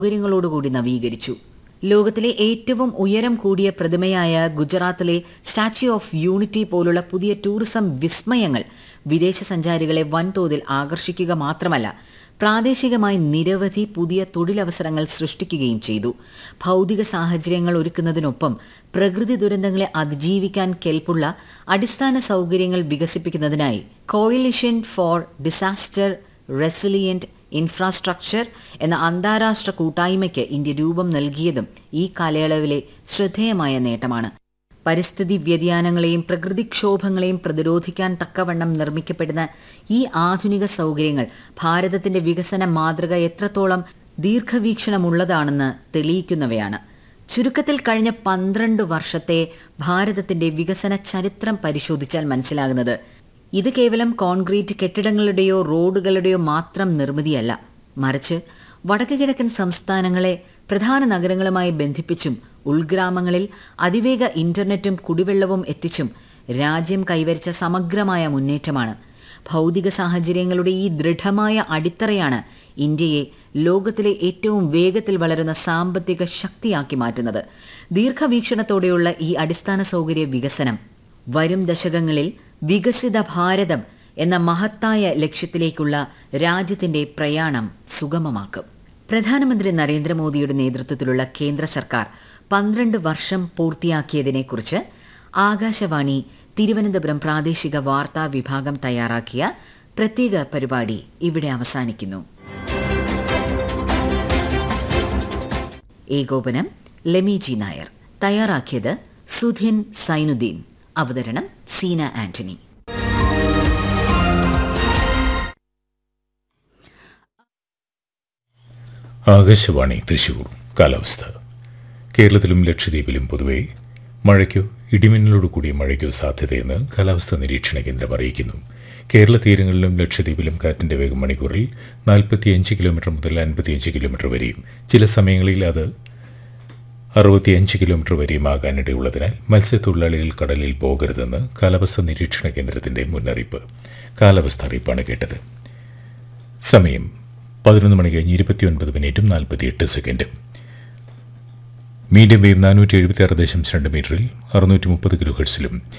സൗകര്യങ്ങളോടുകൂടി നവീകരിച്ചു ലോകത്തിലെ ഏറ്റവും ഉയരം കൂടിയ പ്രതിമയായ ഗുജറാത്തിലെ സ്റ്റാച്യു ഓഫ് യൂണിറ്റി പോലുള്ള പുതിയ ടൂറിസം വിസ്മയങ്ങൾ വിദേശ സഞ്ചാരികളെ വൻതോതിൽ ആകർഷിക്കുക മാത്രമല്ല പ്രാദേശികമായി നിരവധി പുതിയ തൊഴിലവസരങ്ങൾ സൃഷ്ടിക്കുകയും ചെയ്തു ഭൗതിക സാഹചര്യങ്ങൾ ഒരുക്കുന്നതിനൊപ്പം പ്രകൃതി ദുരന്തങ്ങളെ അതിജീവിക്കാൻ കെൽപ്പുള്ള അടിസ്ഥാന സൗകര്യങ്ങൾ വികസിപ്പിക്കുന്നതിനായി coalition for disaster resilient infrastructure എന്ന അന്താരാഷ്ട്ര കൂട്ടായ്മയ്ക്ക് ഇന്ത്യ രൂപം നൽകിയതും ഈ കാലയളവിലെ ശ്രദ്ധേയമായ നേട്ടമാണ് പരിസ്ഥിതി വ്യതിയാനങ്ങളെയും പ്രകൃതിക്ഷോഭങ്ങളെയും പ്രതിരോധിക്കാൻ തക്കവണ്ണം നിർമ്മിക്കപ്പെടുന്ന ഈ ആധുനിക സൗകര്യങ്ങൾ ഭാരതത്തിന്റെ വികസന മാതൃക എത്രത്തോളം ദീർഘവീക്ഷണമുള്ളതാണെന്ന് തെളിയിക്കുന്നവയാണ് ചുരുക്കത്തിൽ കഴിഞ്ഞ പന്ത്രണ്ട് വർഷത്തെ ഭാരതത്തിന്റെ വികസന ചരിത്രം പരിശോധിച്ചാൽ മനസ്സിലാകുന്നത് ഇത് കേവലം കോൺക്രീറ്റ് കെട്ടിടങ്ങളുടെയോ റോഡുകളുടെയോ മാത്രം നിർമ്മിതിയല്ല മറിച്ച് വടക്ക് കിഴക്കൻ സംസ്ഥാനങ്ങളെ പ്രധാന നഗരങ്ങളുമായി ബന്ധിപ്പിച്ചും ഉൾഗ്രാമങ്ങളിൽ അതിവേഗ ഇന്റർനെറ്റും കുടിവെള്ളവും എത്തിച്ചും രാജ്യം കൈവരിച്ച സമഗ്രമായ മുന്നേറ്റമാണ് ഭൗതിക സാഹചര്യങ്ങളുടെ ഈ ദൃഢമായ അടിത്തറയാണ് ഇന്ത്യയെ ലോകത്തിലെ ഏറ്റവും വേഗത്തിൽ വളരുന്ന സാമ്പത്തിക ശക്തിയാക്കി മാറ്റുന്നത് ദീർഘവീക്ഷണത്തോടെയുള്ള ഈ അടിസ്ഥാന സൗകര്യ വികസനം വരും ദശകങ്ങളിൽ വികസിത ഭാരതം എന്ന മഹത്തായ ലക്ഷ്യത്തിലേക്കുള്ള രാജ്യത്തിന്റെ പ്രയാണം സുഗമമാക്കും പ്രധാനമന്ത്രി നരേന്ദ്രമോദിയുടെ നേതൃത്വത്തിലുള്ള കേന്ദ്ര സർക്കാർ പന്ത്രണ്ട് വർഷം പൂർത്തിയാക്കിയതിനെക്കുറിച്ച് ആകാശവാണി തിരുവനന്തപുരം പ്രാദേശിക വാർത്താ വിഭാഗം തയ്യാറാക്കിയ പ്രത്യേക പരിപാടി ഇവിടെ അവസാനിക്കുന്നു ഏകോപനം ലെമി നായർ തയ്യാറാക്കിയത് സുധിൻ സൈനുദ്ദീൻ അവതരണം സീന ആന്റണി ആകാശവാണി തൃശൂർ കാലാവസ്ഥ കേരളത്തിലും ലക്ഷദ്വീപിലും പൊതുവെ മഴയ്ക്കോ ഇടിമിന്നലോട് കൂടിയ മഴയ്ക്കോ സാധ്യതയെന്ന് കാലാവസ്ഥാ നിരീക്ഷണ കേന്ദ്രം അറിയിക്കുന്നു കേരള തീരങ്ങളിലും ലക്ഷദ്വീപിലും കാറ്റിന്റെ വേഗം മണിക്കൂറിൽ നാൽപ്പത്തിയഞ്ച് കിലോമീറ്റർ മുതൽ അൻപത്തിയഞ്ച് കിലോമീറ്റർ വരെയും ചില സമയങ്ങളിൽ അത് അറുപത്തിയഞ്ച് കിലോമീറ്റർ വരെയും ആകാനിടയുള്ളതിനാൽ മത്സ്യത്തൊഴിലാളികൾ കടലിൽ പോകരുതെന്ന് കാലാവസ്ഥാ നിരീക്ഷണ കേന്ദ്രത്തിന്റെ മുന്നറിയിപ്പ് കാലാവസ്ഥ അറിയിപ്പാണ് കേട്ടത് സമയം പതിനൊന്ന് മണി കഴിഞ്ഞ് ഇരുപത്തിയൊൻപത് മിനിറ്റും നാൽപ്പത്തിയെട്ട് സെക്കൻഡും മീഡിയം വേവ് നാനൂറ്റി എഴുപത്തി ആറ് ദശാംശം രണ്ട് മീറ്ററിൽ അറുന്നൂറ്റി മുപ്പത് കിലോ ഹെർട്സിലും